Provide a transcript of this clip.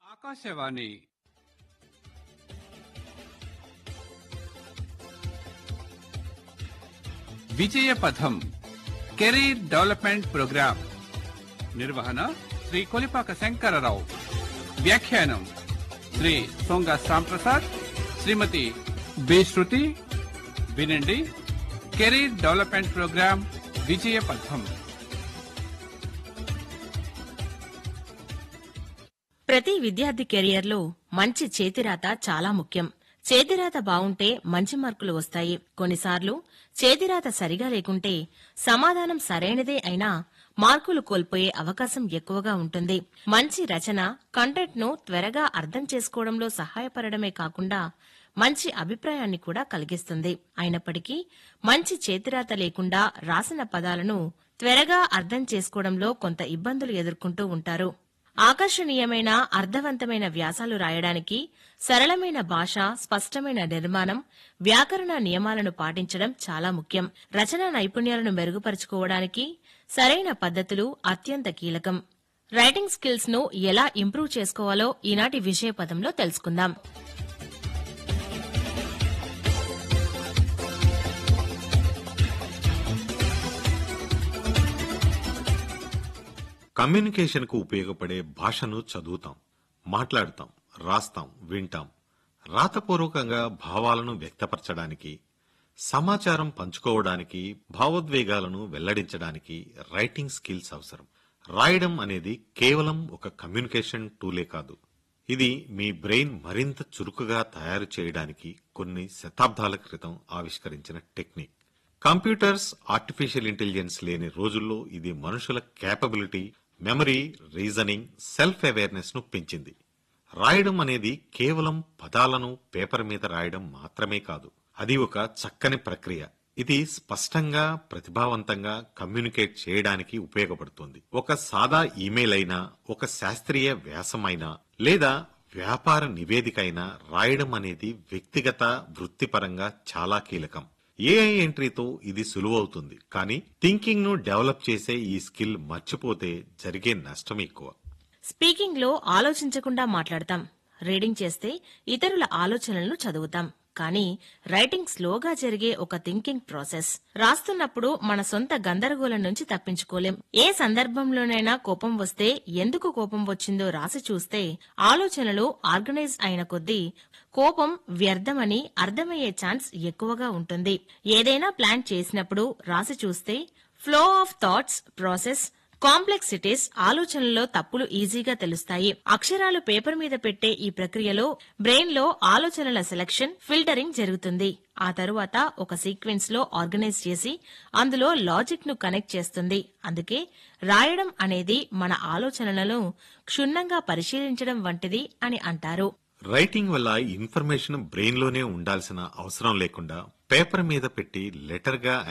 ఆకాశవాణి విజయ పథం career development programme నిర్వహణ శ్రీ కొలిపాక శంకరరావు వ్యాఖ్యానం శ్రీ సొంగ సాంప్రసాద్ శ్రీమతి బి శృతి వినండి కెరీర్ డెవలప్మెంట్ ప్రోగ్రాం విజయ పథం ప్రతి విద్యార్థి కెరియర్లో మంచి చేతిరాత చాలా ముఖ్యం చేతిరాత బావుంటే మంచి మార్కులు వస్తాయి కొన్నిసార్లు చేతిరాత సరిగా లేకుంటే సమాధానం సరైనదే అయినా మార్కులు కోల్పోయే అవకాశం ఎక్కువగా ఉంటుంది మంచి రచన కంటెంట్ ను త్వరగా అర్థం చేసుకోవడంలో సహాయపడమే కాకుండా మంచి అభిప్రాయాన్ని కూడా కలిగిస్తుంది అయినప్పటికీ మంచి చేతిరాత లేకుండా రాసిన పదాలను త్వరగా అర్థం చేసుకోవడంలో కొంత ఇబ్బందులు ఎదుర్కొంటూ ఉంటారు ఆకర్షణీయమైన అర్థవంతమైన వ్యాసాలు రాయడానికి సరళమైన భాష స్పష్టమైన నిర్మాణం వ్యాకరణ నియమాలను పాటించడం చాలా ముఖ్యం రచనా నైపుణ్యాలను మెరుగుపరుచుకోవడానికి సరైన పద్ధతులు అత్యంత కీలకం రైటింగ్ స్కిల్స్ ను ఎలా ఇంప్రూవ్ చేసుకోవాలో ఈనాటి విషయ పదంలో తెలుసుకుందాం కమ్యూనికేషన్కు ఉపయోగపడే భాషను చదువుతాం మాట్లాడతాం రాస్తాం వింటాం రాతపూర్వకంగా భావాలను వ్యక్తపరచడానికి సమాచారం పంచుకోవడానికి భావోద్వేగాలను వెల్లడించడానికి రైటింగ్ స్కిల్స్ అవసరం రాయడం అనేది కేవలం ఒక కమ్యూనికేషన్ టూలే కాదు ఇది మీ బ్రెయిన్ మరింత చురుకుగా తయారు చేయడానికి కొన్ని శతాబ్దాల క్రితం ఆవిష్కరించిన టెక్నిక్ కంప్యూటర్స్ ఆర్టిఫిషియల్ ఇంటెలిజెన్స్ లేని రోజుల్లో ఇది మనుషుల capability memory reasoning self awareness ను పెంచింది రాయడం అనేది కేవలం పదాలను పేపర్ మీద రాయడం మాత్రమే కాదు అది ఒక చక్కని ప్రక్రియ ఇది స్పష్టంగా ప్రతిభావంతంగా కమ్యూనికేట్ చేయడానికి ఉపయోగపడుతుంది ఒక సాదా ఇమెయిల్ అయినా ఒక శాస్త్రీయ వ్యాసమైనా లేదా వ్యాపార నివేదిక అయినా రాయడం అనేది వ్యక్తిగత వృత్తిపరంగా చాలా కీలకం ఏఐ ఎంట్రీతో ఇది సులువవుతుంది కానీ థింకింగ్ ను డెవలప్ చేసే ఈ స్కిల్ మర్చిపోతే జరిగే నష్టం ఎక్కువ స్పీకింగ్ లో ఆలోచించకుండా మాట్లాడతాం రీడింగ్ చేస్తే ఇతరుల ఆలోచనలను చదువుతాం కానీ రైటింగ్ స్లోగా జరిగే ఒక థింకింగ్ ప్రాసెస్ రాస్తున్నప్పుడు మన సొంత గందరగోళం నుంచి తప్పించుకోలేం ఏ సందర్భంలోనైనా కోపం వస్తే ఎందుకు కోపం వచ్చిందో రాసి చూస్తే ఆలోచనలు ఆర్గనైజ్ అయిన కొద్దీ కోపం వ్యర్థమని అర్థమయ్యే ఛాన్స్ ఎక్కువగా ఉంటుంది ఏదైనా ప్లాన్ చేసినప్పుడు రాసి చూస్తే flow of thoughts process complexities ఆలోచనలో తప్పులు ఈజీగా తెలుస్తాయి అక్షరాలు పేపర్ మీద పెట్టే ఈ ప్రక్రియలో బ్రెయిన్ లో ఆలోచనల సెలక్షన్ ఫిల్టరింగ్ జరుగుతుంది ఆ తరువాత ఒక సీక్వెన్స్ లో ఆర్గనైజ్ చేసి అందులో లాజిక్ ను కనెక్ట్ చేస్తుంది అందుకే రాయడం అనేది మన ఆలోచనలను క్షుణ్ణంగా పరిశీలించడం వంటిది అని అంటారు రైటింగ్ వల్ల ఇన్ఫర్మేషన్ బ్రెయిన్ లోనే ఉండాల్సిన అవసరం లేకుండా పేపర్ మీద పెట్టి లెటర్ గా